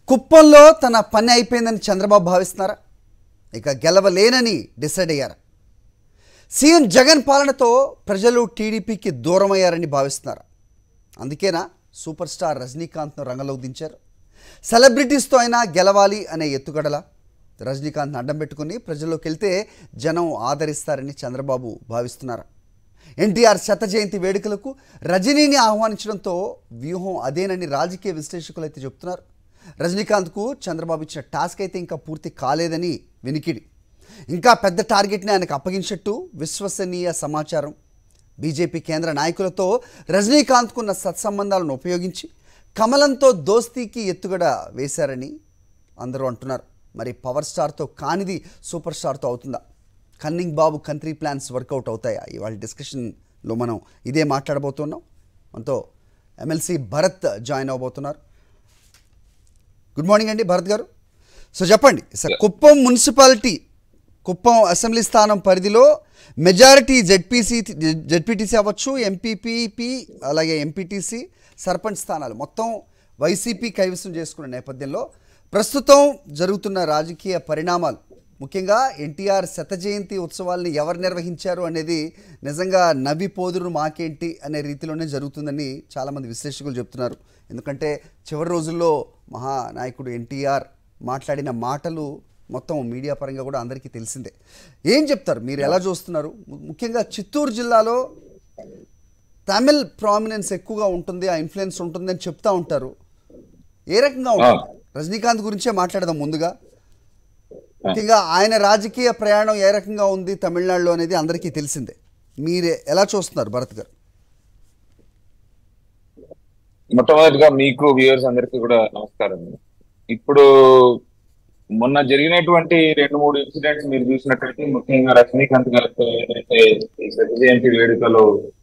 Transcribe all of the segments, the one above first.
కుప్పంలో తన పని అయిపోయిందని చంద్రబాబు భావిస్తున్నారా ఇక గెలవలేనని డిసైడ్ అయ్యారా సీఎం జగన్ పాలనతో ప్రజలు టీడీపీకి దూరమయ్యారని భావిస్తున్నారా అందుకేనా సూపర్ స్టార్ రజనీకాంత్ను రంగంలోకి దించారు సెలబ్రిటీస్తో అయినా గెలవాలి అనే ఎత్తుగడల రజనీకాంత్ని అడ్డం పెట్టుకుని ప్రజల్లోకి వెళ్తే జనం ఆదరిస్తారని చంద్రబాబు భావిస్తున్నారా ఎన్టీఆర్ శత జయంతి వేడుకలకు రజనీని ఆహ్వానించడంతో వ్యూహం అదేనని రాజకీయ విశ్లేషకులు అయితే చెప్తున్నారు రజనీకాంత్కు చంద్రబాబు ఇచ్చిన టాస్క్ అయితే ఇంకా పూర్తి కాలేదని వినికిడి ఇంకా పెద్ద టార్గెట్ని ఆయనకు అప్పగించినట్టు విశ్వసనీయ సమాచారం బీజేపీ కేంద్ర నాయకులతో రజనీకాంత్కున్న సత్సంబంధాలను ఉపయోగించి కమలంతో దోస్తీకి ఎత్తుగడ వేశారని అందరూ అంటున్నారు మరి పవర్ స్టార్తో కానిది సూపర్ స్టార్తో అవుతుందా cunning Babu country plans work out అవుతాయా ఇవాళ డిస్కషన్లో మనం ఇదే మాట్లాడబోతున్నాం మనతో ఎమ్మెల్సీ భరత్ జాయిన్ అవబోతున్నారు గుడ్ మార్నింగ్ అండి భరత్ గారు సో చెప్పండి sir Kuppam municipality Kuppam assembly స్థానం పరిధిలో మెజారిటీ జెడ్పీసీ జెడ్పీటీసీ అవ్వచ్చు ఎంపీపీపీ అలాగే ఎంపీటీసీ సర్పంచ్ స్థానాలు మొత్తం వైసీపీ కైవసం చేసుకున్న నేపథ్యంలో ప్రస్తుతం జరుగుతున్న రాజకీయ పరిణామాలు ముఖ్యంగా ఎన్టీఆర్ శత జయంతి ఉత్సవాల్ని ఎవరు నిర్వహించారు అనేది నిజంగా నవ్వి పోదురు మాకేంటి అనే రీతిలోనే జరుగుతుందని చాలామంది విశ్లేషకులు చెప్తున్నారు ఎందుకంటే చివరి రోజుల్లో మహానాయకుడు ఎన్టీఆర్ మాట్లాడిన మాటలు మొత్తం మీడియా పరంగా కూడా అందరికీ తెలిసిందే ఏం చెప్తారు మీరు ఎలా చూస్తున్నారు ము- ముఖ్యంగా చిత్తూరు జిల్లాలో తమిళ్ ప్రామినెన్స్ ఎక్కువగా ఉంటుంది ఆ ఇన్ఫ్లుయెన్స్ ఉంటుంది అని చెప్తా ఉంటారు ఏ రకంగా ఉంటుంది రజనీకాంత్ గురించే మాట్లాడదాం ముందుగా ముఖ్యంగా ఆయన రాజకీయ ప్రయాణం ఏ రకంగా ఉంది తమిళనాడులో అనేది అందరికీ తెలిసిందే మీరే ఎలా చూస్తున్నారు భరత్ గారు మొట్టమొదటిగా మీకు వ్యూవర్స్ అందరికీ కూడా నమస్కారం ఇప్పుడు మొన్న జరిగినటువంటి రెండు మూడు ఇన్సిడెంట్స్ మీరు చూసినట్టయితే ముఖ్యంగా రజనీకాంత్ గారితో ఏదైతే ఈ శత జయంతి వేడుకలో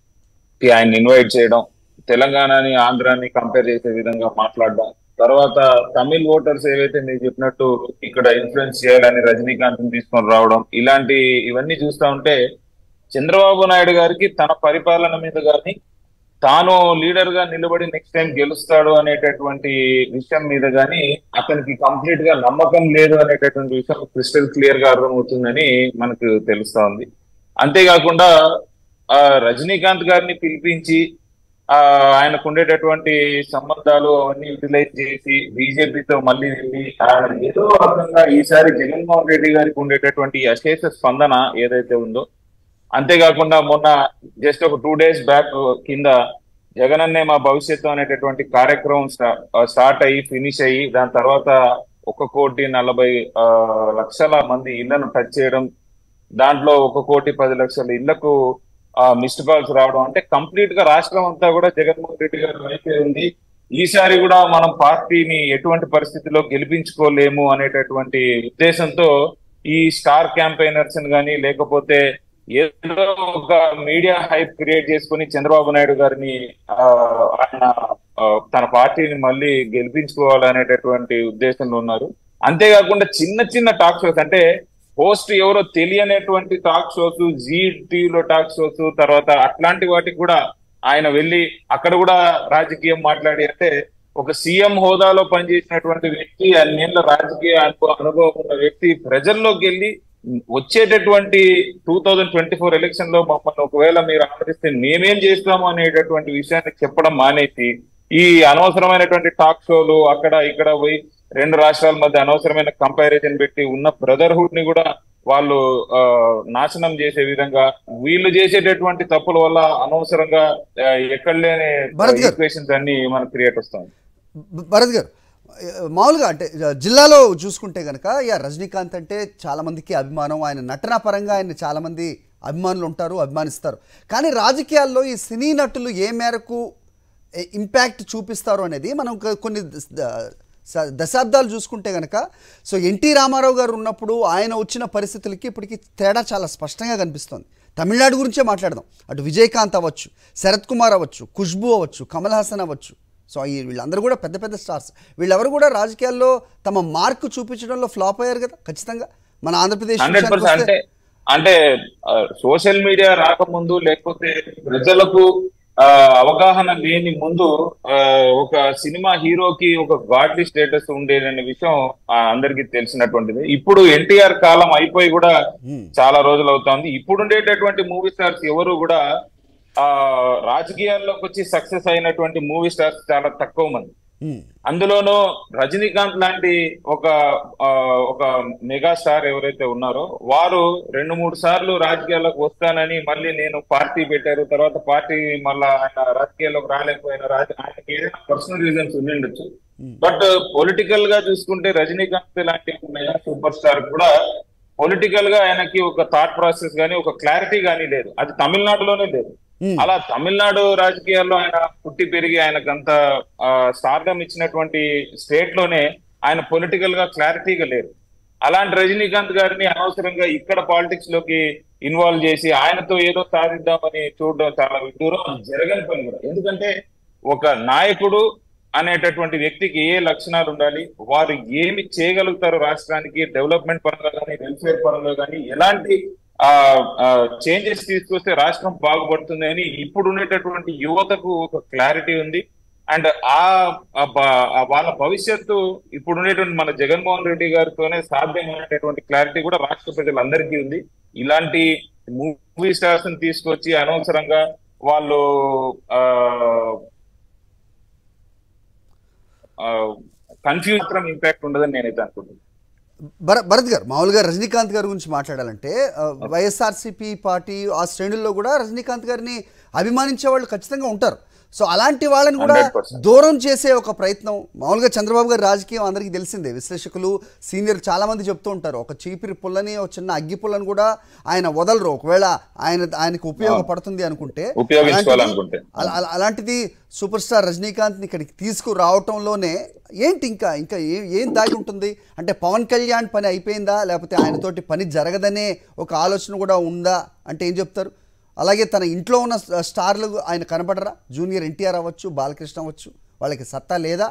కి ఆయన ఇన్వైట్ చేయడం తెలంగాణని ఆంధ్రాని కంపేర్ చేసే విధంగా మాట్లాడడం తర్వాత తమిళ్ ఓటర్స్ ఏవైతే మీరు చెప్పినట్టు ఇక్కడ ఇన్ఫ్లుయెన్స్ చేయాలని రజనీకాంత్ తీసుకొని రావడం ఇలాంటి ఇవన్నీ చూస్తా ఉంటే చంద్రబాబు నాయుడు గారికి తన పరిపాలన మీద కానీ తాను లీడర్ గా నిలబడి నెక్స్ట్ టైం గెలుస్తాడు అనేటటువంటి విషయం మీద గానీ అతనికి కంప్లీట్ గా నమ్మకం లేదు అనేటటువంటి విషయం క్రిస్టల్ క్లియర్ గా అర్థమవుతుందని మనకు తెలుస్తా ఉంది అంతేకాకుండా ఆ రజనీకాంత్ గారిని పిలిపించి ఆ ఆయనకు ఉండేటటువంటి సంబంధాలు అవన్నీ యూటిలైజ్ చేసి బీజేపీతో మళ్ళీ వెళ్ళి ఆయన ఏదో రకంగా ఈసారి జగన్మోహన్ రెడ్డి గారికి ఉండేటటువంటి ఈ అశేష స్పందన ఏదైతే ఉందో అంతేకాకుండా మొన్న జస్ట్ ఒక టూ డేస్ బ్యాక్ కింద జగనన్నే మా భవిష్యత్తు అనేటటువంటి కార్యక్రమం స్టా- స్టార్ట్ అయ్యి ఫినిష్ అయ్యి దాని తర్వాత ఒక కోటి నలభై ఆ, లక్షల మంది ఇళ్లను టచ్ చేయడం దాంట్లో ఒక కోటి పది లక్షల ఇళ్లకు మిస్డ్ కాల్స్ రావడం అంటే కంప్లీట్ గా రాష్ట్రం అంతా కూడా జగన్మోహన్ రెడ్డి గారి వైపే ఉంది ఈసారి కూడా మనం పార్టీని ఎటువంటి పరిస్థితిలో గెలిపించుకోలేము అనేటటువంటి ఉద్దేశంతో ఈ స్టార్ క్యాంపెయినర్స్ కానీ లేకపోతే ఏదో ఒక మీడియా హైప్ క్రియేట్ చేసుకుని చంద్రబాబు నాయుడు గారిని ఆ, ఆయన ఆ, తన పార్టీని మళ్ళీ గెలిపించుకోవాలనేటటువంటి ఉద్దేశంలో ఉన్నారు అంతేకాకుండా చిన్న చిన్న టాక్ షోస్ అంటే హోస్ట్ ఎవరో తెలియనటువంటి టాక్ షోస్ జీ టీవీలో టాక్ షోస్ తర్వాత అట్లాంటి వాటికి కూడా ఆయన వెళ్ళి అక్కడ కూడా రాజకీయం మాట్లాడి అంటే ఒక సీఎం హోదాలో పనిచేసినటువంటి వ్యక్తి అన్నేళ్ల రాజకీయ అనుభవ- అనుభవం ఉన్న వ్యక్తి ప్రజల్లోకి వెళ్ళి వచ్చేటటువంటి two thousand twenty four election లో మమ్మల్ని ఒకవేళ మీరు ఆమోదిస్తే మేమేం చేస్తాము అనేటటువంటి విషయాన్ని చెప్పడం మానేసి ఈ అనవసరమైనటువంటి టాక్ షోలు అక్కడ ఇక్కడ పోయి రెండు రాష్ట్రాల మధ్య అనవసరమైన కంపారిజన్ పెట్టి ఉన్న బ్రదర్హుడ్ ని కూడా వాళ్ళు ఆ, నాశనం చేసే విధంగా వీళ్ళు చేసేటటువంటి తప్పుల వల్ల అనవసరంగా ఆ, ఎక్కడ లేని భరత్ గారు. ఈక్వేషన్స్ అన్ని మనకు క్రియేట్ వస్తాయి భ- భరత్ గారు ఆ, మామూలుగా అంటే ఆ, జిల్లాలో చూసుకుంటే కనుక యా రజనీకాంత్ అంటే చాలామందికి అభిమానం ఆయన నటనా పరంగా ఆయన చాలామంది అభిమానులు ఉంటారు అభిమానిస్తారు కానీ రాజకీయాల్లో ఈ సినీ నటులు ఏ మేరకు ఇంపాక్ట్ చూపిస్తారు అనేది మనం కొ- కొన్ని ద- స- దశాబ్దాలు చూసుకుంటే కనుక సో ఎన్టీ రామారావు గారు ఉన్నప్పుడు ఆయన వచ్చిన పరిస్థితులకి ఇప్పటికి తేడా చాలా స్పష్టంగా కనిపిస్తుంది తమిళనాడు గురించే మాట్లాడదాం అటు విజయకాంత్ అవ్వచ్చు శరత్ కుమార్ అవ్వచ్చు ఖుష్బు అవ్వచ్చు కమల్ హాసన్ అవ్వచ్చు సో ఈ వీళ్ళందరూ కూడా పెద్ద పెద్ద స్టార్స్ వీళ్ళెవరు కూడా రాజకీయాల్లో తమ మార్కు చూపించడంలో ఫ్లాప్ అయ్యారు కదా ఖచ్చితంగా మన ఆంధ్రప్రదేశ్ హండ్రెడ్ విషయానికి పర్సెంట్ వస్తే అంటే అంటే సోషల్ మీడియా రాకముందు లేకపోతే ప్రజలకు ఆ, అవగాహన లేని ముందు ఆ, ఒక సినిమా హీరోకి ఒక గాడ్లీ స్టేటస్ ఉండేదనే విషయం ఆ, అందరికీ తెలిసినటువంటిది ఇప్పుడు ఎన్టీఆర్ కాలం అయిపోయి కూడా ఉమ్, చాలా రోజులు అవుతోంది ఇప్పుడు ఉండేటటువంటి మూవీ స్టార్స్ ఎవరు కూడా ఆ రాజకీయాల్లోకి వచ్చి సక్సెస్ అయినటువంటి మూవీ స్టార్స్ చాలా తక్కువ మంది ఉమ్, అందులోనూ రజనీకాంత్ లాంటి ఒక ఆ, ఒక మెగా స్టార్ ఎవరైతే ఉన్నారో వారు రెండు మూడు సార్లు రాజకీయాల్లోకి వస్తానని మళ్ళీ నేను పార్టీ పెట్టారు తర్వాత పార్టీ మళ్ళా ఆయన రాజకీయాల్లోకి రాలేకపోయినా రాజ ఆయనకి ఏదైనా పర్సనల్ రీజన్స్ ఉండిండొచ్చు ఉమ్, బట్ పొలిటికల్ గా చూసుకుంటే రజనీకాంత్ లాంటి ఒక మెగా సూపర్ స్టార్ కూడా పొలిటికల్ గా ఆయనకి ఒక థాట్ ప్రాసెస్ గానీ ఒక క్లారిటీ గానీ లేదు అది తమిళనాడులోనే లేదు ఉమ్, అలా తమిళనాడు రాజకీయాల్లో ఆయన పుట్టి పెరిగి ఆయనకంత స్టార్డమ్ ఇచ్చినటువంటి స్టేట్ లోనే ఆయన పొలిటికల్ గా క్లారిటీగా లేరు అలాంటి రజనీకాంత్ గారిని అనవసరంగా ఇక్కడ పాలిటిక్స్ లోకి ఇన్వాల్వ్ చేసి ఆయనతో ఏదో సాధిద్దామని చూడడం చాలా విడ్డూరం అది జరగని పని కూడా ఎందుకంటే ఒక నాయకుడు అనేటటువంటి వ్యక్తికి ఏ లక్షణాలు ఉండాలి వారు ఏమి చేయగలుగుతారు రాష్ట్రానికి డెవలప్మెంట్ పరంగా కానీ వెల్ఫేర్ పరంగా కానీ ఎలాంటి చేంజెస్ తీసుకొస్తే రాష్ట్రం బాగుపడుతుంది అని ఇప్పుడు ఉండేటటువంటి యువతకు ఒక క్లారిటీ ఉంది అండ్ ఆ ఆ బ- ఆ వాళ్ళ భవిష్యత్తు ఇప్పుడు ఉండేటువంటి మన జగన్మోహన్ రెడ్డి గారితోనే సాధ్యమైనటువంటి క్లారిటీ కూడా రాష్ట్ర ప్రజలందరికీ ఉంది ఇలాంటి మూవీ స్టార్స్ ని తీసుకొచ్చి అనవసరంగా వాళ్ళు కన్ఫ్యూజ్ మాత్రం ఇంపాక్ట్ ఉండదని నేనైతే అనుకుంటున్నాను భర భరత్ గారు మామూలుగా రజనీకాంత్ గారి గురించి మాట్లాడాలంటే ఆ, వైఎస్ఆర్సీపీ పార్టీ ఆ శ్రేణుల్లో కూడా రజనీకాంత్ గారిని అభిమానించే వాళ్ళు ఖచ్చితంగా ఉంటారు సో అలాంటి వాళ్ళని కూడా 100%. దూరం చేసే ఒక ప్రయత్నం మామూలుగా చంద్రబాబు గారి రాజకీయం అందరికీ తెలిసిందే విశ్లేషకులు సీనియర్ చాలా మంది చెప్తూ ఉంటారు ఒక చీపిరి పుల్లని ఒక చిన్న అగ్గి పుల్లని కూడా ఆయన వదలరు ఒకవేళ ఆయన ఆయనకు ఉపయోగపడుతుంది అనుకుంటే ఉపయోగించుకోవాలనుకుంటే. అలాంటిది- అలా- అలా- అలాంటిది సూపర్ స్టార్ రజనీకాంత్ని ఇక్కడికి తీసుకురావటంలోనే ఏంటి ఇంకా ఇంకా ఏ- ఏం దాగి ఉంటుంది అంటే పవన్ కళ్యాణ్ పని అయిపోయిందా లేకపోతే ఆయనతోటి పని జరగదనే ఒక ఆలోచన కూడా ఉందా అంటే ఏం చెప్తారు అలాగే తన ఇంట్లో ఉన్న స్ట- స్టార్లు ఆయన కనపడరా జూనియర్ ఎన్టీఆర్ అవ్వచ్చు బాలకృష్ణ అవ్వచ్చు వాళ్ళకి సత్తా లేదా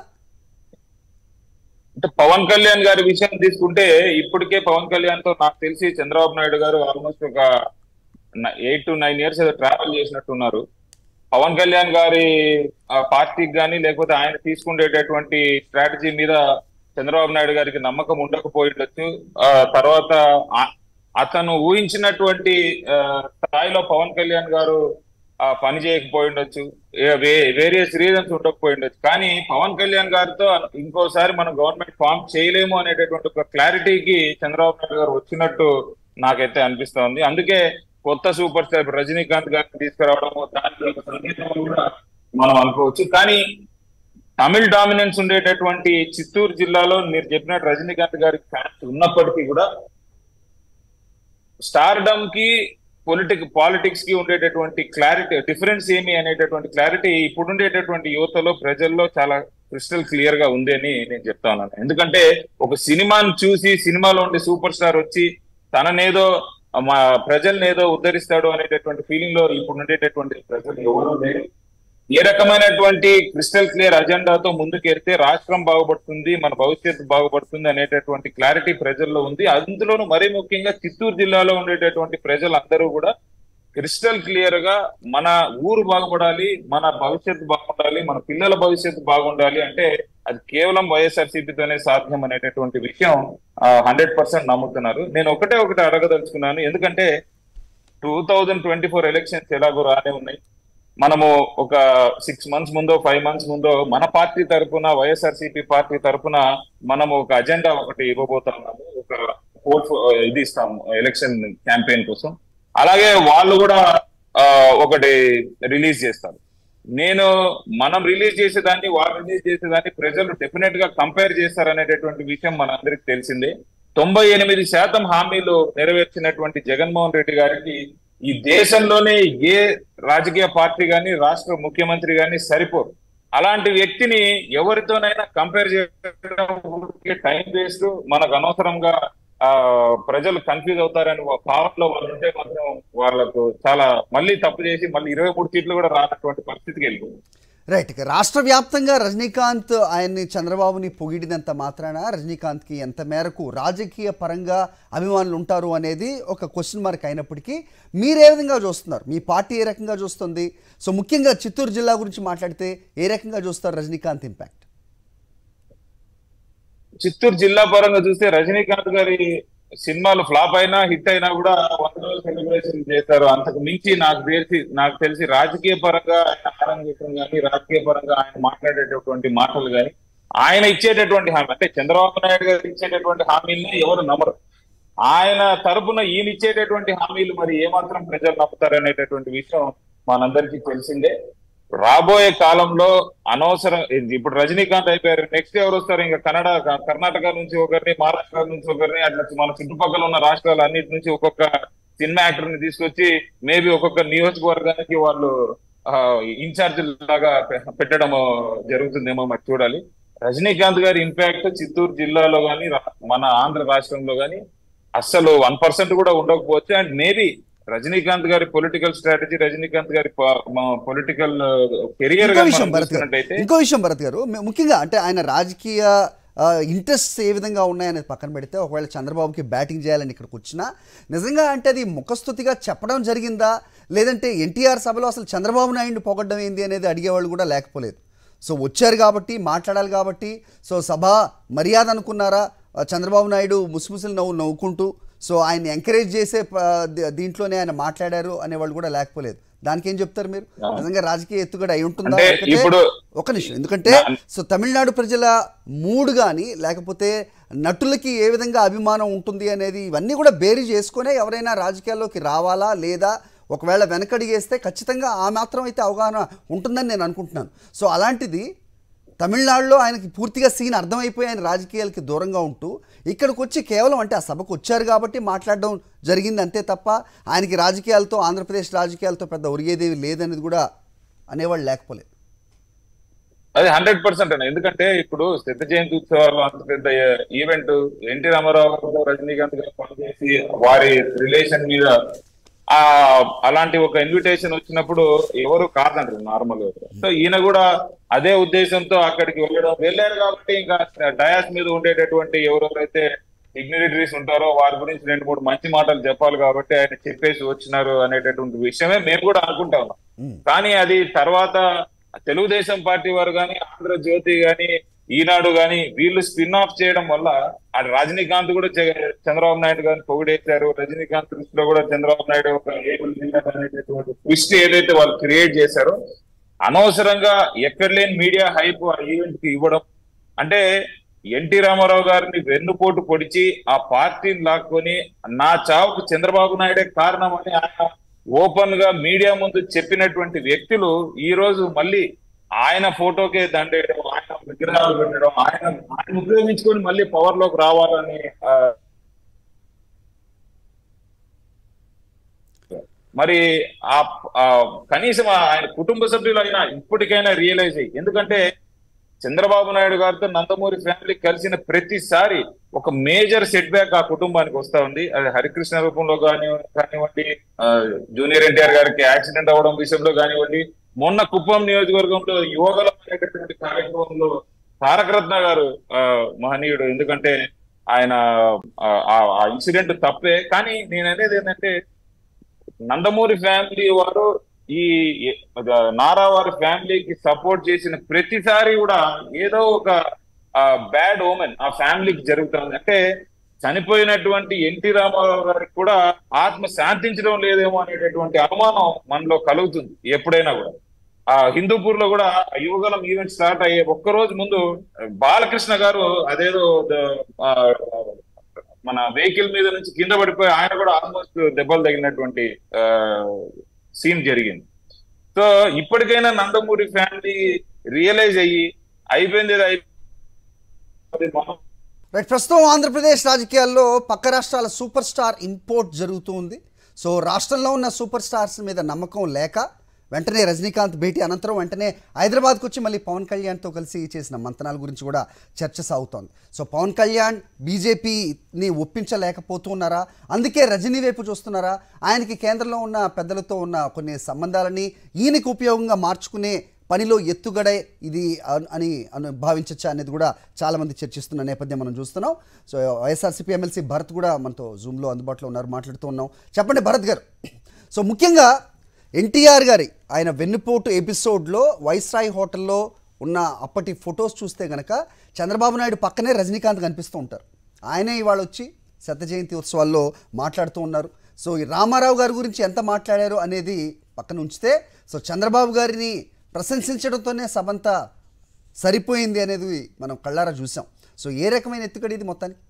అంటే పవన్ కళ్యాణ్ గారి విషయం తీసుకుంటే ఇప్పటికే పవన్ కళ్యాణ్ తో నాకు తెలిసి చంద్రబాబు నాయుడు గారు ఆల్మోస్ట్ ఒక ఎయిట్ టు నైన్ ఇయర్స్ ఏదో ట్రావెల్ చేసినట్టున్నారు పవన్ కళ్యాణ్ గారి ఆ, పార్టీకి కానీ లేకపోతే ఆయన తీసుకునేటటువంటి స్ట్రాటజీ మీద చంద్రబాబు నాయుడు గారికి నమ్మకం ఉండకపోయి ఉండొచ్చు ఆ, తర్వాత ఆ- అతను ఊహించినటువంటి ఆ, స్థాయిలో పవన్ కళ్యాణ్ గారు ఆ, పని చేయకపోయి ఉండొచ్చు వేరియస్ రీజన్స్ ఉండకపోయి ఉండొచ్చు కానీ పవన్ కళ్యాణ్ గారితో ఇంకోసారి మనం గవర్నమెంట్ ఫామ్ చేయలేము అనేటటువంటి ఒక క్లారిటీకి చంద్రబాబు నాయుడు గారు వచ్చినట్టు నాకైతే అనిపిస్తోంది అందుకే కొత్త సూపర్ స్టార్ రజనీకాంత్ గారిని తీసుకురావడము దానికి ఒక సంగీతం కూడా మనం అనుకోవచ్చు కానీ తమిళ్ డామినెన్స్ ఉండేటటువంటి చిత్తూరు జిల్లాలో మీరు చెప్పినట్టు రజనీకాంత్ గారికి ఫ్యాన్స్ ఉన్నప్పటికీ కూడా స్టార్డమ్ కి పొలిటిక్ పాలిటిక్స్ కి ఉండేటటువంటి క్లారిటీ డిఫరెన్స్ ఏమి అనేటటువంటి క్లారిటీ ఇప్పుడు ఉండేటటువంటి యువతలో ప్రజల్లో చాలా క్రిస్టల్ క్లియర్ గా ఉంది అని నేను చెప్తా ఉన్నాను ఎందుకంటే ఒక సినిమాను చూసి సినిమాలో ఉండే సూపర్ స్టార్ వచ్చి తననేదో మా ప్రజల్ని ఏదో ఉద్ధరిస్తాడు అనేటటువంటి ఫీలింగ్ లో ఇప్పుడు ఉండేటటువంటి ప్రజలు ఎవరు లేరు ఏ రకమైనటువంటి క్రిస్టల్ క్లియర్ అజెండాతో ముందుకెళ్తే రాష్ట్రం బాగుపడుతుంది మన భవిష్యత్తు బాగుపడుతుంది అనేటటువంటి క్లారిటీ ప్రజల్లో ఉంది అందులోనూ మరీ ముఖ్యంగా చిత్తూరు జిల్లాలో ఉండేటటువంటి ప్రజలందరూ కూడా క్రిస్టల్ క్లియర్ గా మన ఊరు బాగుపడాలి మన భవిష్యత్తు బాగుండాలి మన పిల్లల భవిష్యత్తు బాగుండాలి అంటే అది కేవలం వైఎస్ఆర్సీపీతోనే సాధ్యం అనేటటువంటి విషయం హండ్రెడ్ పర్సెంట్ నమ్ముతున్నారు నేను ఒకటే ఒకటి అడగదలుచుకున్నాను ఎందుకంటే two thousand twenty four elections ఎలాగో రానే ఉన్నాయి మనము ఒక సిక్స్ మంత్స్ ముందో ఫైవ్ మంత్స్ ముందో మన పార్టీ తరపున వైఎస్ఆర్సీపీ పార్టీ తరపున మనము ఒక అజెండా ఒకటి ఇవ్వబోతున్నాము ఒక పోర్ట్ ఇది ఇస్తాము ఎలక్షన్ క్యాంపెయిన్ కోసం అలాగే వాళ్ళు కూడా ఆ, ఒకటి రిలీజ్ చేస్తారు నేను మనం రిలీజ్ చేసేదాన్ని వాళ్ళు రిలీజ్ చేసేదాన్ని ప్రజలు డెఫినెట్ గా కంపేర్ చేస్తారనేటటువంటి విషయం మనందరికి తెలిసిందే తొంభై ఎనిమిది శాతం హామీలు నెరవేర్చినటువంటి జగన్మోహన్ రెడ్డి గారికి ఈ దేశంలోనే ఏ రాజకీయ పార్టీ గాని రాష్ట్ర ముఖ్యమంత్రి గాని సరిపోరు అలాంటి వ్యక్తిని ఎవరితోనైనా కంపేర్ చేయడం టైం వేస్ట్ మనకు అనవసరంగా ఆ ప్రజలు కన్ఫ్యూజ్ అవుతారని భావనలో వాళ్ళు ఉంటే మాత్రం వాళ్ళకు చాలా మళ్ళీ తప్పు చేసి మళ్ళీ ఇరవై మూడు సీట్లు కూడా రానటువంటి పరిస్థితికి వెళ్ళిపోయింది రైట్ ఇక రాష్ట్ర వ్యాప్తంగా రజనీకాంత్ ఆయన్ని చంద్రబాబుని పొగిడినంత మాత్రాన రజనీకాంత్కి ఎంత మేరకు రాజకీయ పరంగా అభిమానులు ఉంటారు అనేది ఒక క్వశ్చన్ మార్క్ అయినప్పటికీ మీరు ఏ విధంగా చూస్తున్నారు మీ పార్టీ ఏ రకంగా చూస్తుంది సో ముఖ్యంగా చిత్తూరు జిల్లా గురించి మాట్లాడితే ఏ రకంగా చూస్తారు రజనీకాంత్ ఇంపాక్ట్ చిత్తూరు జిల్లా పరంగా చూస్తే రజనీకాంత్ గారి సినిమాలు ఫ్లాప్ అయినా హిట్ అయినా కూడా వంద రోజులు సెలబ్రేషన్ చేస్తారు అంతకు మించి నాకు తెలిసి నాకు తెలిసి రాజకీయ పరంగా ఆయన ఆరంభించడం కానీ రాజకీయ పరంగా ఆయన మాట్లాడేటటువంటి మాటలు కానీ ఆయన ఇచ్చేటటువంటి హామీ అంటే చంద్రబాబు నాయుడు గారు ఇచ్చేటటువంటి హామీల్ని ఎవరు నమ్మరు ఆయన తరపున ఈయన ఇచ్చేటటువంటి హామీలు మరి ఏమాత్రం ప్రజలు నమ్ముతారు అనేటటువంటి విషయం మనందరికీ తెలిసిందే రాబోయే కాలంలో అనవసరం ఇది ఇప్పుడు రజనీకాంత్ అయిపోయారు నెక్స్ట్ ఎవరు వస్తారు ఇంకా కన్నడ కర్ణాటక నుంచి ఒకరిని మహారాష్ట్ర నుంచి ఒకరిని అట్లా మన చుట్టుపక్కల ఉన్న రాష్ట్రాలు అన్నిటి నుంచి ఒక్కొక్క సినిమా యాక్టర్ ని తీసుకొచ్చి మేబీ ఒక్కొక్క నియోజకవర్గానికి వాళ్ళు ఇన్ఛార్జ్ లాగా పె- పెట్టడం జరుగుతుందేమో మరి చూడాలి రజనీకాంత్ గారి ఇంపాక్ట్ చిత్తూరు జిల్లాలో గాని రా- మన ఆంధ్ర రాష్ట్రంలో గాని అస్సలు వన్ పర్సెంట్ కూడా ఉండకపోవచ్చు అండ్ మేబీ రజనీకాంత్ గారి పొలిటికల్ స్ట్రాటజీ రజనీకాంత్ గారి పొలిటికల్ కెరియర్ ఇంకో విషయం భరత్ గారు చూసుకున్నట్టయితే ఇంకో విషయం భరత్ గారు ము- ముఖ్యంగా అంటే ఆయన రాజకీయ ఇంట్రెస్ట్ ఏ విధంగా ఉన్నాయనేది పక్కన పెడితే ఒకవేళ చంద్రబాబుకి బ్యాటింగ్ చేయాలని ఇక్కడికి వచ్చినా నిజంగా అంటే అది ముఖస్థుతిగా చెప్పడం జరిగిందా లేదంటే ఎన్టీఆర్ సభలో అసలు చంద్రబాబు నాయుడిని పొగడ్డం ఏంది అనేది అడిగేవాళ్ళు కూడా లేకపోలేదు సో వచ్చారు కాబట్టి మాట్లాడాలి కాబట్టి సో సభ మర్యాద అనుకున్నారా ఆ, చంద్రబాబు నాయుడు ముసిముసిలు నవ్వు నవ్వుకుంటూ సో ఆయన ఎంకరేజ్ చేసే ప- దీ- దీంట్లోనే ఆయన మాట్లాడారు అనేవాళ్ళు కూడా లేకపోలేదు దానికి ఏం చెప్తారు మీరు నిజంగా రాజకీయ ఎత్తుగడ అయి ఉంటుందా అంటే లేకపోతే- ఇప్పుడు ఒక నిమిషం ఎందుకంటే సో తమిళనాడు ప్రజల మూడు కానీ లేకపోతే నటులకి ఏ విధంగా అభిమానం ఉంటుంది అనేది ఇవన్నీ కూడా బేరీ చేసుకునే ఎవరైనా రాజకీయాల్లోకి రావాలా లేదా ఒకవేళ వెనకడిగేస్తే ఖచ్చితంగా ఆ మాత్రం అయితే అవగాహన ఉంటుందని నేను అనుకుంటున్నాను సో అలాంటిది తమిళనాడులో ఆయనకి పూర్తిగా సీన్ అర్థమైపోయి ఆయన రాజకీయాలకి దూరంగా ఉంటూ ఇక్కడికి వచ్చి కేవలం అంటే ఆ సభకు వచ్చారు కాబట్టి మాట్లాడడం జరిగింది అంతే తప్ప ఆయనకి రాజకీయాలతో ఆంధ్రప్రదేశ్ రాజకీయాలతో పెద్ద ఒరిగేదేవి లేదనేది కూడా అనేవాళ్ళు లేకపోలేదు అది హండ్రెడ్ పర్సెంట్ అన్న ఎందుకంటే ఇప్పుడు సిద్ధ జయంతి ఉత్సవాలు అంత పెద్ద ఈవెంట్ ఎన్టీ రామారావు గారు రజనీకాంత్ గారు పనిచేసి వారి రిలేషన్ మీద ఆ అలాంటి ఒక ఇన్విటేషన్ వచ్చినప్పుడు ఎవరు కాదంటారు నార్మల్ సో ఈయన కూడా అదే ఉద్దేశంతో అక్కడికి వెళ్ళడం వెళ్ళారు కాబట్టి ఇంకా డయాస్ మీద ఉండేటటువంటి ఎవరెవరైతే డిగ్నిటరీస్ ఉంటారో వారి గురించి రెండు మూడు మంచి మాటలు చెప్పాలి కాబట్టి ఆయన చెప్పేసి వచ్చినారు అనేటటువంటి విషయమే మేము కూడా అనుకుంటా ఉన్నాం కానీ అది తర్వాత తెలుగుదేశం పార్టీ వారు కానీ ఆంధ్రజ్యోతి కానీ ఈనాడు కానీ వీళ్ళు స్పిన్ ఆఫ్ చేయడం వల్ల ఆ రజనీకాంత్ కూడా జగ- చంద్రబాబు నాయుడు గారిని పొగిడేశారు రజనీకాంత్ దృష్టిలో కూడా చంద్రబాబు నాయుడు ఒక ఏబుల్ లీడర్ అనేటటువంటి ట్విస్ట్ ఏదైతే వాళ్ళు క్రియేట్ చేశారో అనవసరంగా ఎక్కడ లేని మీడియా హైప్ ఆ ఈవెంట్ కి ఇవ్వడం అంటే ఎన్టీ రామారావు గారిని వెన్నుపోటు పొడిచి ఆ పార్టీని లాక్కొని నా చావుకు చంద్రబాబు నాయుడే కారణం అని ఆయన ఓపెన్ గా మీడియా ముందు చెప్పినటువంటి వ్యక్తులు ఈ రోజు మళ్ళీ ఆయన ఫోటోకే దండేయడం ఆయన విగ్రహాలు పెట్టడం ఆయన ఆయన ఉపయోగించుకొని మళ్ళీ పవర్ లోకి రావాలని ఆ, మరి ఆ ఆ కనీసం ఆయన కుటుంబ సభ్యులైనా ఇప్పటికైనా రియలైజ్ అయ్యి ఎందుకంటే చంద్రబాబు నాయుడు గారితో నందమూరి ఫ్యామిలీ కలిసిన ప్రతిసారి ఒక మేజర్ సెట్ బ్యాక్ ఆ కుటుంబానికి వస్తా ఉంది అది హరికృష్ణ రూపంలో కాని కానివ్వండి ఆ, జూనియర్ ఎన్టీఆర్ గారికి యాక్సిడెంట్ అవ్వడం విషయంలో కానివ్వండి మొన్న కుప్పం నియోజకవర్గంలో యోగలం అనేటటువంటి కార్యక్రమంలో తారక రత్న గారు ఆ, మహనీయుడు ఎందుకంటే ఆయన ఆ, ఆ ఇన్సిడెంట్ తప్పే కానీ నేను అనేది ఏంటంటే నందమూరి ఫ్యామిలీ వారు ఈ ఈ- నారా వారి ఫ్యామిలీకి సపోర్ట్ చేసిన ప్రతిసారి కూడా ఏదో ఒక బ్యాడ్ ఓమెన్ ఆ ఫ్యామిలీకి జరుగుతుంది అంటే చనిపోయినటువంటి ఎన్టీ రామారావు గారికి కూడా ఆత్మ శాంతించడం లేదేమో అనేటటువంటి అనుమానం మనలో కలుగుతుంది ఎప్పుడైనా కూడా ఆ హిందూపూర్ లో కూడా యువగలం ఈవెంట్ స్టార్ట్ అయ్యే ఒక్క రోజు ముందు బాలకృష్ణ గారు అదేదో ద- ఆ, మన వెహికల్ మీద నుంచి కింద పడిపోయి ఆయన కూడా ఆల్మోస్ట్ దెబ్బలు తగిలినటువంటి సీన్ జరిగింది సో ఇప్పటికైనా నందమూరి ఫ్యామిలీ రియలైజ్ అయ్యి అయిపోయింది ఏదో అయిపోయింది మనం రైట్ ప్రస్తుతం ఆంధ్రప్రదేశ్ రాజకీయాల్లో పక్క రాష్ట్రాల సూపర్ స్టార్ ఇంపోర్ట్ జరుగుతూ ఉంది సో రాష్ట్రంలో ఉన్న సూపర్ స్టార్స్ మీద నమ్మకం లేక వెంటనే రజనీకాంత్ భేటీ అనంతరం వెంటనే హైదరాబాద్కు వచ్చి మళ్ళీ పవన్ కళ్యాణ్తో కలిసి చేసిన మంతనాల గురించి కూడా చర్చ సాగుతోంది సో పవన్ కళ్యాణ్ బీజేపీని ఒప్పించలేకపోతున్నారా అందుకే రజనీ వైపు చూస్తున్నారా ఆయనకి కేంద్రంలో ఉన్న పెద్దలతో ఉన్న కొన్ని సంబంధాలని ఈయనకి ఉపయోగంగా మార్చుకునే పనిలో ఎత్తుగడ ఇది అన్- అని అని భావించచ్చా అనేది కూడా చాలామంది చర్చిస్తున్న నేపథ్యం మనం చూస్తున్నాం సో వైఎస్ఆర్సీపీ ఎమ్మెల్సీ భరత్ కూడా మనతో జూమ్లో అందుబాటులో ఉన్నారు మాట్లాడుతూ ఉన్నాం చెప్పండి భరత్ గారు సో ముఖ్యంగా ఎన్టీఆర్ గారి ఆయన వెన్నుపోటు ఎపిసోడ్లో వైస్రాయ్ హోటల్లో ఉన్న అప్పటి ఫొటోస్ చూస్తే గనక చంద్రబాబు నాయుడు పక్కనే రజనీకాంత్ కనిపిస్తూ ఉంటారు ఆయనే ఇవాళ వచ్చి శత జయంతి ఉత్సవాల్లో మాట్లాడుతూ ఉన్నారు సో ఈ రామారావు గారి గురించి ఎంత మాట్లాడారు అనేది పక్కన ఉంచితే సో చంద్రబాబు గారిని ప్రశంసించడంతోనే సభంతా సరిపోయింది అనేది మనం కళ్ళారా చూసాం సో ఏ రకమైన ఎత్తుకడి ఇది మొత్తానికి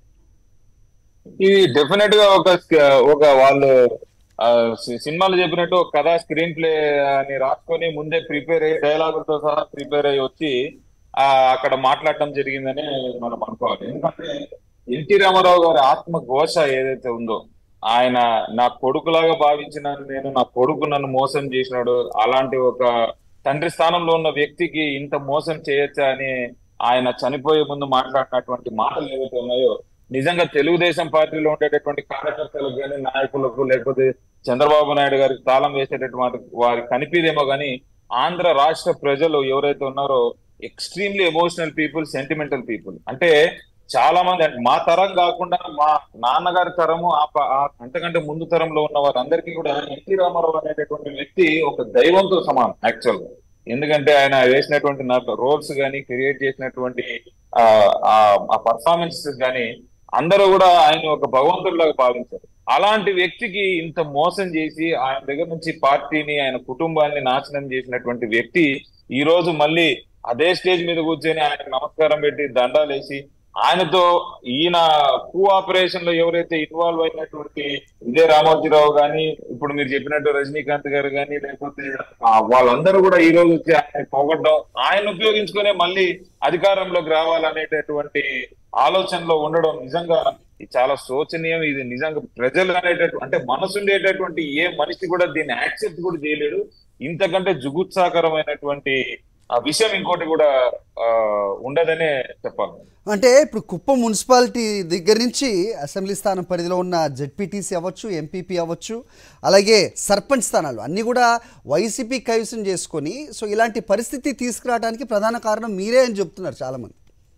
ఇది డెఫినెట్ గా ఒక ఒక వాళ్ళు ఆ, సి- సినిమాలు చెప్పినట్టు ఒక కథ స్క్రీన్ ప్లే అని రాసుకొని ముందే ప్రిపేర్ అయ్యి డైలాగులతో సహా ప్రిపేర్ అయ్యి వచ్చి ఆ అక్కడ మాట్లాడటం జరిగిందని మనం అనుకోవాలి ఎందుకంటే ఎన్టీ రామారావు గారి ఆత్మ ఘోష ఏదైతే ఉందో ఆయన నా కొడుకులాగా భావించినాను నేను నా కొడుకు నన్ను మోసం చేసినాడు అలాంటి ఒక తండ్రి స్థానంలో ఉన్న వ్యక్తికి ఇంత మోసం చేయొచ్చా అని ఆయన చనిపోయే ముందు మాట్లాడినటువంటి మాటలు ఏవైతే ఉన్నాయో నిజంగా తెలుగుదేశం పార్టీలో ఉండేటటువంటి కార్యకర్తలకు కానీ నాయకులకు లేకపోతే చంద్రబాబు నాయుడు గారికి తాళం వేసేటటువంటి వారికి కనిపిదేమో కానీ ఆంధ్ర రాష్ట్ర ప్రజలు ఎవరైతే ఉన్నారో extremely emotional people sentimental people అంటే చాలా మంది అంటే మా తరం కాకుండా మా నాన్నగారి తరము ఆ ప- ఆ అంతకంటే ముందు తరంలో ఉన్న వారందరికీ కూడా ఎన్టీ రామారావు అనేటటువంటి వ్యక్తి ఒక దైవంతో సమానం యాక్చువల్ గా ఎందుకంటే ఆయన వేసినటువంటి రోల్స్ కానీ క్రియేట్ చేసినటువంటి ఆ ఆ పర్ఫార్మెన్సెస్ కానీ అందరూ కూడా ఆయన ఒక భగవంతుడిలాగా భావించారు అలాంటి వ్యక్తికి ఇంత మోసం చేసి ఆయన దగ్గర నుంచి పార్టీని ఆయన కుటుంబాన్ని నాశనం చేసినటువంటి వ్యక్తి ఈ రోజు మళ్ళీ అదే స్టేజ్ మీద కూర్చొని ఆయన నమస్కారం పెట్టి దండాలేసి ఆయనతో ఈయన కూ ఆపరేషన్ లో ఎవరైతే ఇన్వాల్వ్ అయినటువంటి విజయ రామోజీరావు గాని ఇప్పుడు మీరు చెప్పినట్టు రజనీకాంత్ గారు గాని లేకపోతే ఆ వాళ్ళందరూ కూడా ఈ రోజు వచ్చి ఆయన పోగొట్టడం ఆయన ఉపయోగించుకునే మళ్ళీ అధికారంలోకి రావాలనేటటువంటి ఆలోచనలో ఉండడం నిజంగా ఇది చాలా శోచనీయం ఇది నిజంగా ప్రజలు అనేటటువంటి అంటే మనసు ఉండేటటువంటి ఏ మనిషి కూడా దీన్ని యాక్సెప్ట్ కూడా చేయలేడు ఇంతకంటే జుగుత్సాకరమైనటువంటి ఆ విషయం ఇంకోటి కూడా ఆ, ఉండదనే చెప్పాలి అంటే ఇప్పుడు కుప్పం మున్సిపాలిటీ దగ్గర నుంచి అసెంబ్లీ స్థానం పరిధిలో ఉన్న జెడ్పీటీసీ అవ్వచ్చు ఎంపీపీ అవ్వచ్చు అలాగే సర్పంచ్ స్థానాలు అన్నీ కూడా వైసీపీ కైవసం చేసుకొని సో ఇలాంటి పరిస్థితి తీసుకురావడానికి ప్రధాన కారణం మీరే అని చెప్తున్నారు చాలామంది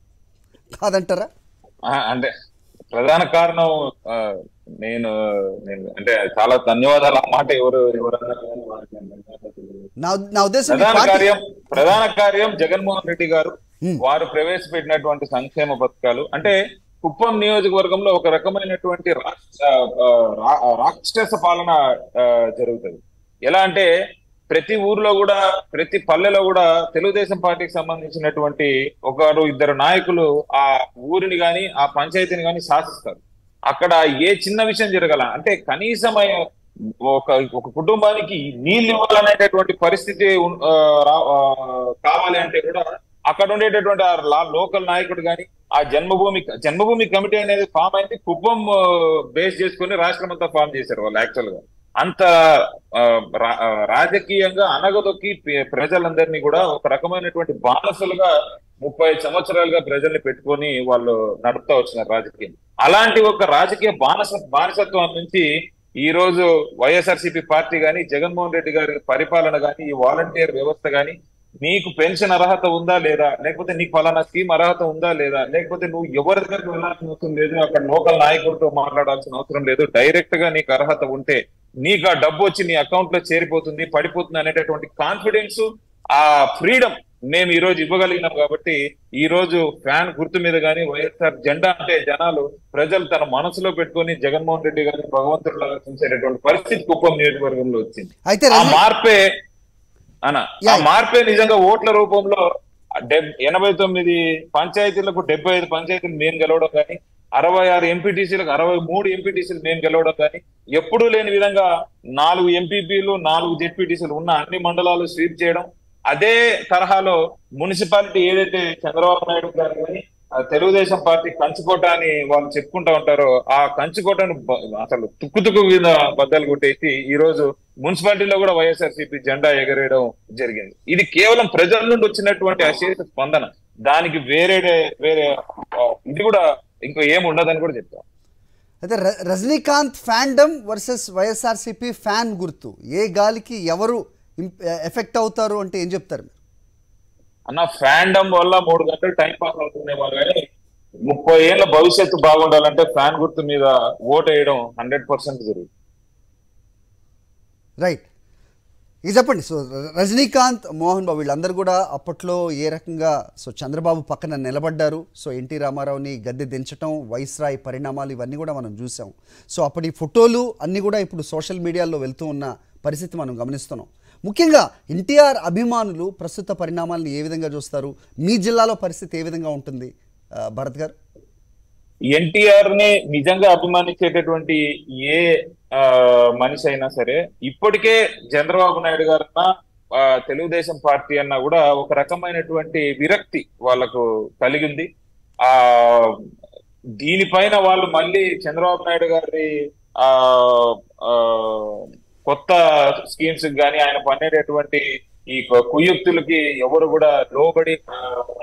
కాదంటారా ఆ, అంటే ప్రధాన కారణం ఆ, నేను నేను అంటే చాలా ధన్యవాదాలు ఆ మాట ఎవరు ఎవరన్నా కానీ వారికి నేను ధన్యవాదాలు తెలియజేస్తున్నాను. నా నా ఉద్దేశం మీ ప్రధాన పార్టీ- కార్యం ప్రధాన కార్యం జగన్మోహన్ రెడ్డి గారు Hmm. వారు ప్రవేశపెట్టినటువంటి సంక్షేమ పథకాలు అంటే కుప్పం నియోజకవర్గంలో ఒక రకమైనటువంటి రాక్ష- ఆ, రా- రాక్షస పాలన ఆ, జరుగుతుంది ఎలా అంటే ప్రతి ఊర్లో కూడా ప్రతి పల్లెలో కూడా తెలుగుదేశం పార్టీకి సంబంధించినటువంటి ఒకరు ఇద్దరు నాయకులు ఆ ఊరిని గాని ఆ పంచాయతీని గాని శాసిస్తారు అక్కడ ఏ చిన్న విషయం జరగల అంటే కనీసం ఆయన ఒక ఒక కుటుంబానికి నీళ్ళు ఇవ్వాలనేటటువంటి పరిస్థితి ఉన్- ఆ, రా- ఆ, కావాలి అంటే కూడా అక్కడ ఉండేటటువంటి ఆ లా- లోకల్ నాయకుడు గాని ఆ జన్మభూమి జన్మభూమి కమిటీ అనేది ఫామ్ అయింది కుప్పం బేస్ చేసుకుని రాష్ట్రం అంతా ఫామ్ చేశారు వాళ్ళు యాక్చువల్ గా అంత ఆ, రా- ఆ, రాజకీయంగా అనగదొక్కి ప్ర- ప్రజలందరినీ కూడా ఒక రకమైనటువంటి బానిసలుగా ముప్పై సంవత్సరాలుగా ప్రజల్ని పెట్టుకొని వాళ్ళు నడుపుతా వచ్చినారు రాజకీయం అలాంటి ఒక రాజకీయ బానిస బానిసత్వం నుంచి ఈ రోజు వైఎస్ఆర్సీపీ పార్టీ గాని జగన్మోహన్ రెడ్డి గారి పరిపాలన గాని ఈ వాలంటీర్ వ్యవస్థ గాని నీకు పెన్షన్ అర్హత ఉందా లేదా లేకపోతే నీకు ఫలానా స్కీమ్ అర్హత ఉందా లేదా లేకపోతే నువ్వు ఎవరి దగ్గరికి వెళ్ళాల్సిన అవసరం లేదు అక్కడ లోకల్ నాయకుడితో మాట్లాడాల్సిన అవసరం లేదు డైరెక్ట్ గా నీకు అర్హత ఉంటే నీకు ఆ డబ్బు వచ్చి నీ అకౌంట్ లో చేరిపోతుంది పడిపోతుంది అనేటటువంటి కాన్ఫిడెన్స్ ఆ ఫ్రీడమ్ మేము ఈ రోజు ఇవ్వగలిగినాం కాబట్టి ఈ రోజు ఫ్యాన్ గుర్తు మీద గానీ వైఎస్ఆర్ జెండా అంటే జనాలు ప్రజలు తన మనసులో పెట్టుకొని జగన్మోహన్ రెడ్డి గారిని భగవంతుడిలాగా చూసేటటువంటి పరిస్థితి కుప్పం నియోజకవర్గంలో వచ్చింది అయితే ఆ రజనీ- మార్పే అన్న ఆ Yeah. మార్పే నిజంగా ఓట్ల రూపంలో డెబ్ ఎనభై తొమ్మిది పంచాయతీలకు డెబ్బై ఐదు పంచాయతీలు మేము గెలవడం కానీ అరవై ఆరు ఎంపీటీసీలకు అరవై మూడు ఎంపీటీసీలు మేము గెలవడం కానీ ఎప్పుడూ లేని విధంగా నాలుగు ఎంపీపీలు నాలుగు జెడ్పీటీసీలు ఉన్న అన్ని మండలాలు స్వీప్ చేయడం అదే తరహాలో మున్సిపాలిటీ ఏదైతే చంద్రబాబు నాయుడు గారు కానీ ఆ తెలుగుదేశం పార్టీ కంచుకోట అని వాళ్ళు చెప్పుకుంటా ఉంటారో ఆ కంచుకోటను బ- అసలు తుక్కు తుక్కు మీద బద్దలు కొట్టేసి ఈ రోజు మున్సిపాలిటీలో కూడా వైఎస్ఆర్సీపీ జెండా ఎగరేయడం జరిగింది ఇది కేవలం ప్రజల నుండి వచ్చినటువంటి అశేష స్పందన దానికి వేరే వేరే ఆ, ఇది కూడా ఇంకో ఏమి ఉండదని కూడా చెప్తాం అయితే ర- Rajinikanth fandom versus YSRCP fan గుర్తు ఏ గాలికి ఎవరు ఇంప్- ఎఫెక్ట్ అవుతారు అంటే ఏం చెప్తారు మీరు అన్న ఫ్యాండమ్ వల్ల మూడు గంటలు టైం పాస్ అవుతుందేమో కానీ ముప్పై ఏళ్ళ భవిష్యత్తు బాగుండాలంటే ఫ్యాన్ గుర్తు మీద ఓట్ వేయడం హండ్రెడ్ పర్సెంట్ జరుగుతుంది రైట్ ఇది చెప్పండి సో రజనీకాంత్ మోహన్ బాబు వీళ్ళందరూ కూడా అప్పట్లో ఏ రకంగా సో చంద్రబాబు పక్కన నిలబడ్డారు సో ఎన్టీ రామారావుని గద్దె దించటం వైస్రాయ్ పరిణామాలు ఇవన్నీ కూడా మనం చూసాం సో అప్పటి ఫోటోలు అన్నీ కూడా ఇప్పుడు సోషల్ మీడియాలో వెళ్తూ ఉన్న పరిస్థితి మనం గమనిస్తున్నాం ముఖ్యంగా ఎన్టీఆర్ అభిమానులు ప్రస్తుత పరిణామాలను ఏ విధంగా చూస్తారు మీ జిల్లాలో పరిస్థితి ఏ విధంగా ఉంటుంది ఆ, భరత్ గారు ఎన్టీఆర్ ని నిజంగా అభిమానించేటటువంటి ఏ ఆ, మనిషి అయినా సరే ఇప్పటికే చంద్రబాబు నాయుడు గారన్నా ఆ, తెలుగుదేశం పార్టీ అన్నా కూడా ఒక రకమైనటువంటి విరక్తి వాళ్ళకు కలిగింది ఆ దీనిపైన వాళ్ళు మళ్ళీ చంద్రబాబు నాయుడు గారి ఆ ఆ, కొత్త స్కీమ్స్ కానీ ఆయన పన్నేటటువంటి ఈ కు- కుయుక్తులకి ఎవరు కూడా లోబడి ఆ,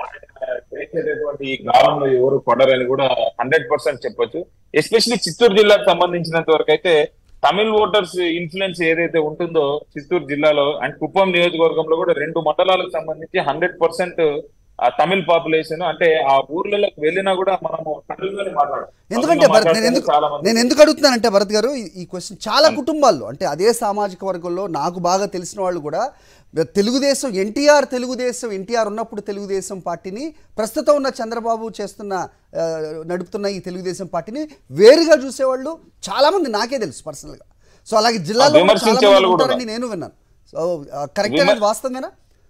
చేసేటటువంటి ఈ కాలంలో ఎవరు పడరని కూడా హండ్రెడ్ పర్సెంట్ చెప్పొచ్చు ఎస్పెషల్లీ చిత్తూరు జిల్లాకు సంబంధించినంత వరకు అయితే తమిళ్ ఓటర్స్ ఇన్ఫ్లుయెన్స్ ఏదైతే ఉంటుందో చిత్తూరు జిల్లాలో అండ్ కుప్పం నియోజకవర్గంలో కూడా రెండు మండలాలకు సంబంధించి హండ్రెడ్ పర్సెంట్ ఆ తమిళ్ పాపులేషన్ అంటే ఆ ఊర్లలోకి వెళ్ళినా కూడా మనము తమిళ్లోనే మాట్లాడాలి ఎందుకంటే భరత్ నేను ఎందుకు చాలా మంది నేను ఎందుకు అడుగుతున్నానంటే భరత్ గారు ఈ- ఈ క్వశ్చన్ చాలా కుటుంబాల్లో అంటే అదే సామాజిక వర్గంలో నాకు బాగా తెలిసిన వాళ్ళు కూడా తెలుగుదేశం ఎన్టీఆర్ తెలుగుదేశం ఎన్టీఆర్ ఉన్నప్పుడు తెలుగుదేశం పార్టీని ప్రస్తుతం ఉన్న చంద్రబాబు చేస్తున్న ఆ, నడుపుతున్న ఈ తెలుగుదేశం పార్టీని వేరుగా చూసేవాళ్ళు చాలా మంది నాకే తెలుసు పర్సనల్గా సో అలాగే జిల్లాలో కూడా విమర్శించే చాలా మంది వాళ్ళు కూడా ఉంటారని నేను విన్నాను సో కరెక్ట్ విమ- అనేది వాస్తవమేనా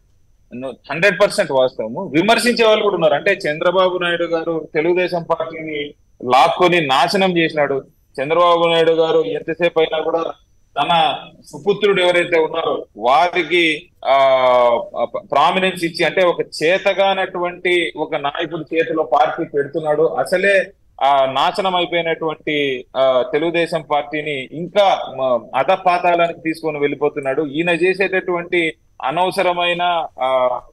హండ్రెడ్ పర్సెంట్ వాస్తవము విమర్శించే వాళ్ళు కూడా ఉన్నారు అంటే చంద్రబాబు నాయుడు గారు తెలుగుదేశం పార్టీని లాక్కొని నాశనం చేసినాడు చంద్రబాబు నాయుడు గారు ఎంతసేపు అయినా కూడా తన సుపుత్రుడు ఎవరైతే ఉన్నారో వారికి ఆ ప్రామినెన్స్ ఇచ్చి అంటే ఒక చేతగానటువంటి ఒక నాయకుడి చేతిలో పార్టీ పెడుతున్నాడు అసలే ఆ నాశనం అయిపోయినటువంటి ఆ తెలుగుదేశం పార్టీని ఇంకా మ- అధపాతాళానికి తీసుకొని వెళ్ళిపోతున్నాడు ఈయన చేసేటటువంటి అనవసరమైన ఆ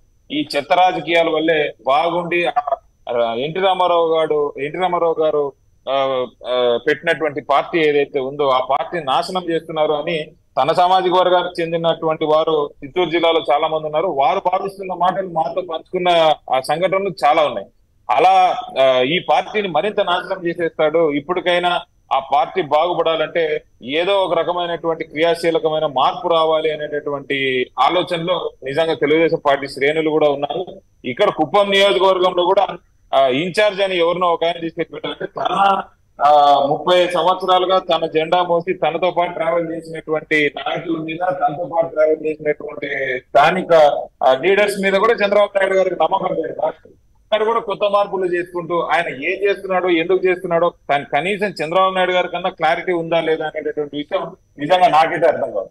ఈ చెత్త రాజకీయాల వల్లే బాగుండి ఆ, ఆ, ఎన్టీ రామారావు గారు ఎన్టీ రామారావు గారు ఆ, ఆ, పెట్టినటువంటి పార్టీ ఏదైతే ఉందో ఆ పార్టీ నాశనం చేస్తున్నారు అని తన సామాజిక వర్గానికి చెందినటువంటి వారు చిత్తూరు జిల్లాలో చాలా మంది ఉన్నారు వారు భావిస్తున్న మాటలు మాతో పంచుకున్న ఆ సంఘటనలు చాలా ఉన్నాయి అలా ఆ, ఈ పార్టీని మరింత నాశనం చేసేస్తాడు ఇప్పటికైనా ఆ పార్టీ బాగుపడాలంటే ఏదో ఒక రకమైనటువంటి క్రియాశీలకమైన మార్పు రావాలి అనేటటువంటి ఆలోచనలో నిజంగా తెలుగుదేశం పార్టీ శ్రేణులు కూడా ఉన్నారు ఇక్కడ కుప్పం నియోజకవర్గంలో కూడా ఆ, ఇన్ఛార్జ్ అని ఎవరినో ఒక ఆయన తీసుకెళ్ళి పెట్టారంటే తన ఆ, ముప్పై సంవత్సరాలుగా తన జెండా మోసి తనతో పాటు ట్రావెల్ చేసినటువంటి నాయకుల మీద తనతో పాటు ట్రావెల్ చేసినటువంటి స్థానిక లీడర్స్ మీద కూడా చంద్రబాబు నాయుడు గారికి నమ్మకం లేదు అక్కడ కూడా కొత్త మార్పులు చేసుకుంటూ ఆయన ఏం చేస్తున్నాడో ఎందుకు చేస్తున్నాడో కన్- కనీసం చంద్రబాబు నాయుడు గారి కన్నా క్లారిటీ ఉందా లేదా అనేటటువంటి విషయం నిజంగా నాకైతే అర్థం కాదు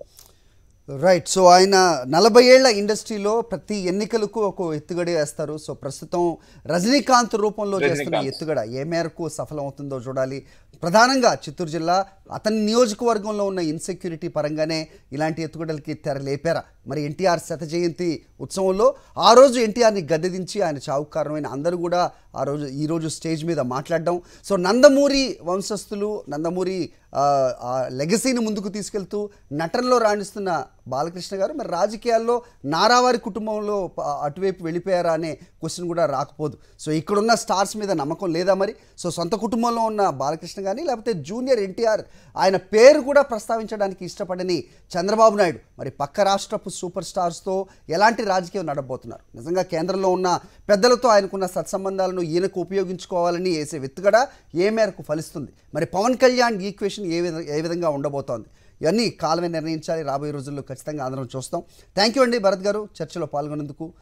రైట్ సో ఆయన నలభై ఏళ్ల ఇండస్ట్రీలో ప్రతి ఎన్నికలకు ఒక ఎత్తుగడ వేస్తారు సో ప్రస్తుతం రజనీకాంత్ రూపంలో చేస్తున్న రజనీకాంత్. ఎత్తుగడ ఏ మేరకు సఫలమవుతుందో చూడాలి ప్రధానంగా చిత్తూరు జిల్లా అతని నియోజకవర్గంలో ఉన్న ఇన్సెక్యూరిటీ పరంగానే ఇలాంటి ఎత్తుగడలకి తెర లేపారా మరి ఎన్టీఆర్ శత జయంతి ఉత్సవంలో ఆ రోజు ఎన్టీఆర్ని గద్దెదించి ఆయన చావుకు కారణమైన అందరూ కూడా ఆ రోజు ఈ రోజు స్టేజ్ మీద మాట్లాడడం సో నందమూరి వంశస్థులు నందమూరి ఆ, ఆ లెగసీని ముందుకు తీసుకెళ్తూ నటనలో రాణిస్తున్న బాలకృష్ణ గారు మరి రాజకీయాల్లో నారావారి కుటుంబంలో ప- అటువైపు వెళ్ళిపోయారా అనే క్వశ్చన్ కూడా రాకపోదు సో ఇక్కడున్న స్టార్స్ మీద నమ్మకం లేదా మరి సో సొంత కుటుంబంలో ఉన్న బాలకృష్ణ కానీ లేకపోతే జూనియర్ ఎన్టీఆర్ ఆయన పేరు కూడా ప్రస్తావించడానికి ఇష్టపడని చంద్రబాబు నాయుడు మరి పక్క రాష్ట్రపు సూపర్ స్టార్స్తో ఎలాంటి రాజకీయం నడబోతున్నారు నిజంగా కేంద్రంలో ఉన్న పెద్దలతో ఆయనకున్న సత్సంబంధాలను ఈయనకు ఉపయోగించుకోవాలని వేసే విత్తుగడ ఏ మేరకు ఫలిస్తుంది మరి పవన్ కళ్యాణ్ ఈక్వేషన్ ఏ విధంగా ఏ విధంగా ఉండబోతోంది ఇవన్నీ కాలమే నిర్ణయించాలి రాబోయే రోజుల్లో ఖచ్చితంగా అందరం చూస్తాం థ్యాంక్ యూ అండి భరత్ గారు చర్చలో పాల్గొనేందుకు